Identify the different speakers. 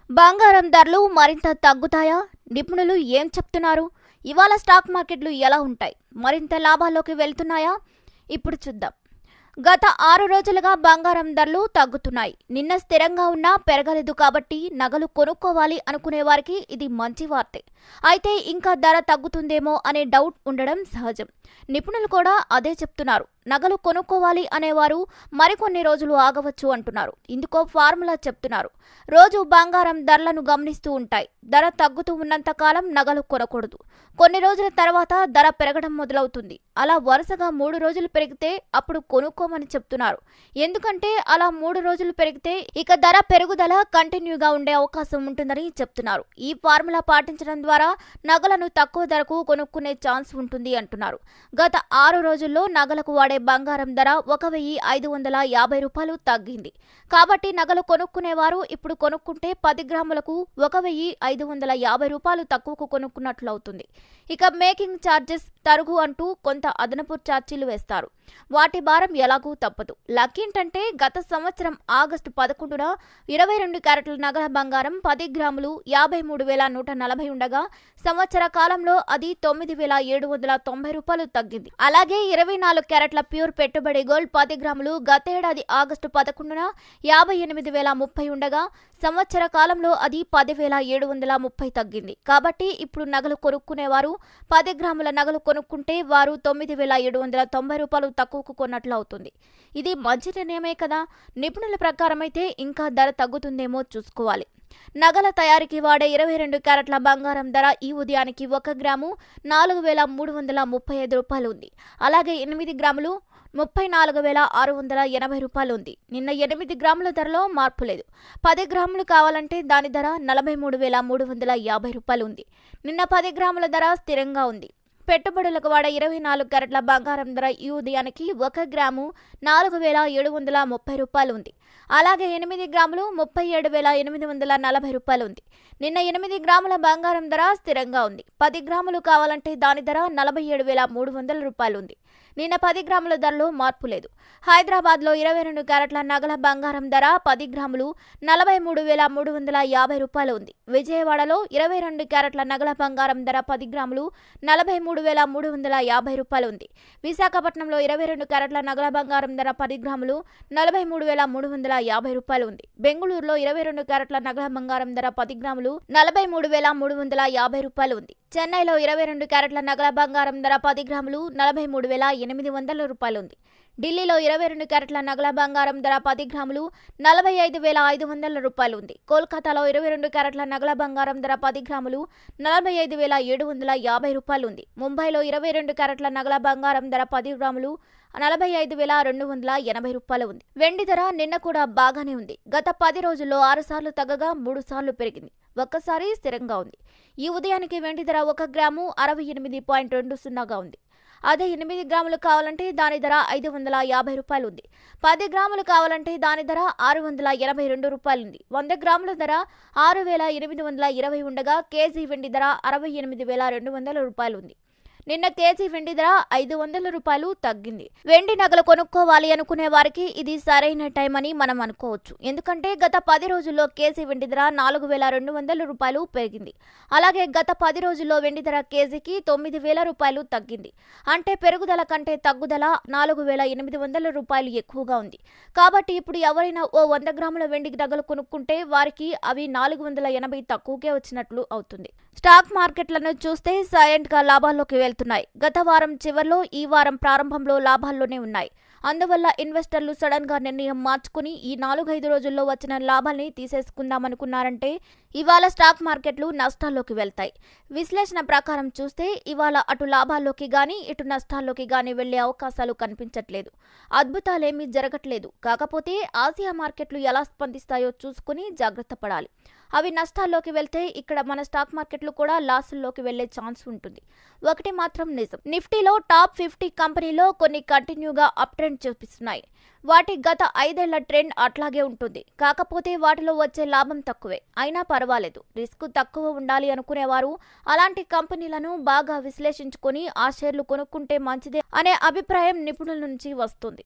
Speaker 1: బంగారం ధరలు మరింత తగ్గుతాయా నిపుణులు ఏం చెప్తున్నారు ఇవాళ స్టాక్ మార్కెట్లు ఎలా ఉంటాయి మరింత లాభాల్లోకి వెళ్తున్నాయా ఇప్పుడు చూద్దాం గత ఆరు రోజులుగా బంగారం ధరలు తగ్గుతున్నాయి నిన్న స్థిరంగా ఉన్నా పెరగలేదు కాబట్టి నగలు కొనుక్కోవాలి అనుకునే వారికి ఇది మంచి వార్తే అయితే ఇంకా ధర తగ్గుతుందేమో అనే డౌట్ ఉండడం సహజం నిపుణులు కూడా అదే చెప్తున్నారు నగలు కొనుక్కోవాలి అనేవారు మరికొన్ని రోజులు ఆగవచ్చు అంటున్నారు ఇందుకో ఫార్ములా చెప్తున్నారు రోజు బంగారం ధరలను గమనిస్తూ ఉంటాయి ధర తగ్గుతూ ఉన్నంత కాలం నగలు కొనకూడదు కొన్ని రోజుల తర్వాత ధర పెరగడం మొదలవుతుంది అలా వరుసగా మూడు రోజులు పెరిగితే అప్పుడు కొనుక్కోమని చెప్తున్నారు ఎందుకంటే అలా మూడు రోజులు పెరిగితే ఇక ధర పెరుగుదల కంటిన్యూగా ఉండే అవకాశం ఉంటుందని చెప్తున్నారు ఈ ఫార్ములా పాటించడం ద్వారా నగలను తక్కువ ధరకు కొనుక్కునే ఛాన్స్ ఉంటుంది అంటున్నారు గత ఆరు రోజుల్లో నగలకు వాడే బంగారం ధర ఒక వెయ్యి ఐదు వందల యాభై రూపాయలు తగ్గింది కాబట్టి నగలు కొనుక్కునేవారు ఇప్పుడు కొనుక్కుంటే పది గ్రాములకు ఒక వెయ్యి ఐదు వందల యాభై రూపాయలు తక్కువకు కొనుక్కున్నట్లు అవుతుంది ఇక మేకింగ్ ఛార్జెస్ తరుగు అంటూ కొంత అదనపు ఛార్జీలు వేస్తారు వాటి భారం ఎలాగూ తప్పదు లక్కేంటంటే గత సంవత్సరం ఆగస్టు పదకొండున ఇరవై రెండు క్యారెట్ల నగల బంగారం పది గ్రాములు యాభై మూడు వేల నూట నలభై ఉండగా సంవత్సర కాలంలో అది తొమ్మిది వేల ఏడు వందల తొంభై రూపాయలు తగ్గింది అలాగే ఇరవై నాలుగు క్యారెట్ల ప్యూర్ పెట్టుబడి గోల్డ్ పది గ్రాములు గతేడాది ఆగస్టు పదకొండున యాభై ఎనిమిది వేల ముప్పై ఉండగా సంవత్సర కాలంలో అది పదివేల ఏడు వందల ముప్పై తగ్గింది కాబట్టి ఇప్పుడు నగలు కొనుక్కునేవారు పది గ్రాముల నగలు కొనుక్కుంటే వారు తొమ్మిది వేల ఏడు వందల తొంభై రూపాయలు తక్కువకు కొన్నట్లు అవుతుంది ఇది మంచి నిర్ణయమే కదా నిపుణుల ప్రకారం అయితే ఇంకా ధర తగ్గుతుందేమో చూసుకోవాలి నగల తయారీకి వాడే ఇరవై రెండు క్యారెట్ల బంగారం ధర ఈ ఉదయానికి ఒక గ్రాము నాలుగు వేల మూడు వందల ముప్పై ఐదు రూపాయలు ఉంది అలాగే ఎనిమిది గ్రాములు ముప్పై నాలుగు వేల ఆరు వందల ఎనభై రూపాయలు ఉంది నిన్న ఎనిమిది గ్రాముల ధరలో మార్పు లేదు పది గ్రాములు కావాలంటే దాని ధర నలభై మూడు వేల మూడు వందల యాభై రూపాయలు ఉంది నిన్న పది గ్రాముల ధర స్థిరంగా ఉంది పెట్టుబడులకు వాడే ఇరవై నాలుగు క్యారెట్ల బంగారం ధర ఈ ఉదయానికి ఒక గ్రాము నాలుగు వేల ఏడు వందల ముప్పై రూపాయలు ఉంది అలాగే ఎనిమిది గ్రాములు ముప్పై ఏడు వేల ఎనిమిది వందల నలభై రూపాయలు ఉంది నిన్న ఎనిమిది గ్రాముల బంగారం ధర స్థిరంగా ఉంది పది గ్రాములు కావాలంటే దాని ధర నలభై ఏడు వేల మూడు వందల రూపాయలు ఉంది నిన్న పది గ్రాముల ధరలో మార్పు లేదు హైదరాబాద్లో ఇరవై రెండు క్యారెట్ల నగల బంగారం ధర పది గ్రాములు నలభై మూడు వేల మూడు వందల యాభై రూపాయలు ఉంది విజయవాడలో ఇరవై రెండు క్యారెట్ల నగల బంగారం ధర పది గ్రాములు నలభై మూడు వేల మూడు వందల యాభై రూపాయలు ఉంది విశాఖపట్నంలో ఇరవై రెండు క్యారెట్ల నగల బంగారం ధర పది గ్రాములు నలభై మూడు వేల మూడు వందల యాభై రూపాయలు ఉంది బెంగళూరులో ఇరవై రెండు క్యారెట్ల నగల బంగారం ధర పది గ్రాములు నలభై మూడు వేల మూడు వందల యాభై రూపాయలు ఉంది చెన్నైలో ఇరవై రెండు క్యారెట్ల నగల బంగారం ధర పది గ్రాములు నలభై మూడు వేల ఎనిమిది వందల రూపాయలు ఉంది ఢిల్లీలో ఇరవై రెండు క్యారెట్ల నగల బంగారం ధర పది గ్రాములు నలభై ఐదు వేల ఐదు వందల రూపాయలు ఉంది కోల్కతాలో ఇరవై రెండు క్యారెట్ల నగల బంగారం ధర పది గ్రాములు నలభై ఐదు వేల ఏడు వందల యాభై రూపాయలు ఉంది ముంబైలో ఇరవై రెండు క్యారెట్ల నగల బంగారం ధర పది గ్రాములు నలభై ఐదు వేల రెండు వందల ఎనభై రూపాయలు ఉంది వెండి ధర నిన్న కూడా బాగానే ఉంది గత పది రోజుల్లో ఆరు సార్లు తగ్గగా మూడు సార్లు పెరిగింది ఒక్కసారి స్థిరంగా ఉంది ఈ ఉదయానికి వెండి ధర ఒక గ్రాము అరవై ఎనిమిది పాయింట్ రెండు సున్నాగా ఉంది అదే ఎనిమిది గ్రాములు కావాలంటే దాని ధర ఐదు వందల యాభై రూపాయలు ఉంది పది గ్రాములు కావాలంటే దాని ధర ఆరు వందల ఎనభై రెండు రూపాయలు ఉంది వంద గ్రాముల ధర ఆరు వేల ఎనిమిది వందల ఇరవై ఉండగా కేజీ వెండి ధర అరవై ఎనిమిది వేల రెండు వందల రూపాయలు ఉంది నిన్న కేజీ వెండి ధర ఐదు వందల రూపాయలు తగ్గింది వెండి నగలు కొనుక్కోవాలి అనుకునే వారికి ఇది సరైన టైం అని మనం అనుకోవచ్చు ఎందుకంటే గత పది రోజుల్లో కేజీ వెండి ధర నాలుగు వేల రెండు వందల రూపాయలు పెరిగింది అలాగే గత పది రోజుల్లో వెండి ధర కేజీకి తొమ్మిది వేల రూపాయలు తగ్గింది అంటే పెరుగుదల కంటే తగ్గుదల నాలుగు వేల ఎనిమిది వందల రూపాయలు ఎక్కువగా ఉంది కాబట్టి ఇప్పుడు ఎవరైనా ఓ వంద గ్రాముల వెండి నగలు కొనుక్కుంటే వారికి అవి నాలుగు వందల ఎనభై తక్కువకే వచ్చినట్లు అవుతుంది స్టాక్ మార్కెట్లను చూస్తే సైలెంట్ గా లాభాల్లోకి వెళ్తున్నాయి గత వారం చివర్లో ఈ వారం ప్రారంభంలో లాభాల్లోనే ఉన్నాయి అందువల్ల ఇన్వెస్టర్లు సడన్ గా నిర్ణయం మార్చుకుని ఈ నాలుగైదు రోజుల్లో వచ్చిన లాభాల్ని తీసేసుకుందామనుకున్నారంటే ఇవాళ స్టాక్ మార్కెట్లు నష్టాల్లోకి వెళ్తాయి విశ్లేషణ ప్రకారం చూస్తే ఇవాళ అటు లాభాల్లోకి గాని ఇటు నష్టాల్లోకి గాని వెళ్లే అవకాశాలు కనిపించట్లేదు అద్భుతాలేమీ జరగట్లేదు కాకపోతే ఆసియా మార్కెట్లు ఎలా స్పందిస్తాయో చూసుకుని జాగ్రత్త పడాలి అవి నష్టాల్లోకి వెళ్తే ఇక్కడ మన స్టాక్ మార్కెట్లు కూడా లాసుల్లోకి వెళ్లే ఛాన్స్ ఉంటుంది ఒకటి మాత్రం నిజం నిఫ్టీలో టాప్ ఫిఫ్టీ కంపెనీలో కొన్ని కంటిన్యూగా అప్ ట్రెండ్ చూపిస్తున్నాయి వాటి గత ఐదేళ్ల ట్రెండ్ అట్లాగే ఉంటుంది కాకపోతే వాటిలో వచ్చే లాభం తక్కువే అయినా పర్వాలేదు రిస్క్ తక్కువ ఉండాలి అనుకునేవారు అలాంటి కంపెనీలను బాగా విశ్లేషించుకొని ఆ షేర్లు కొనుక్కుంటే మంచిదే అనే అభిప్రాయం నిపుణుల నుంచి వస్తుంది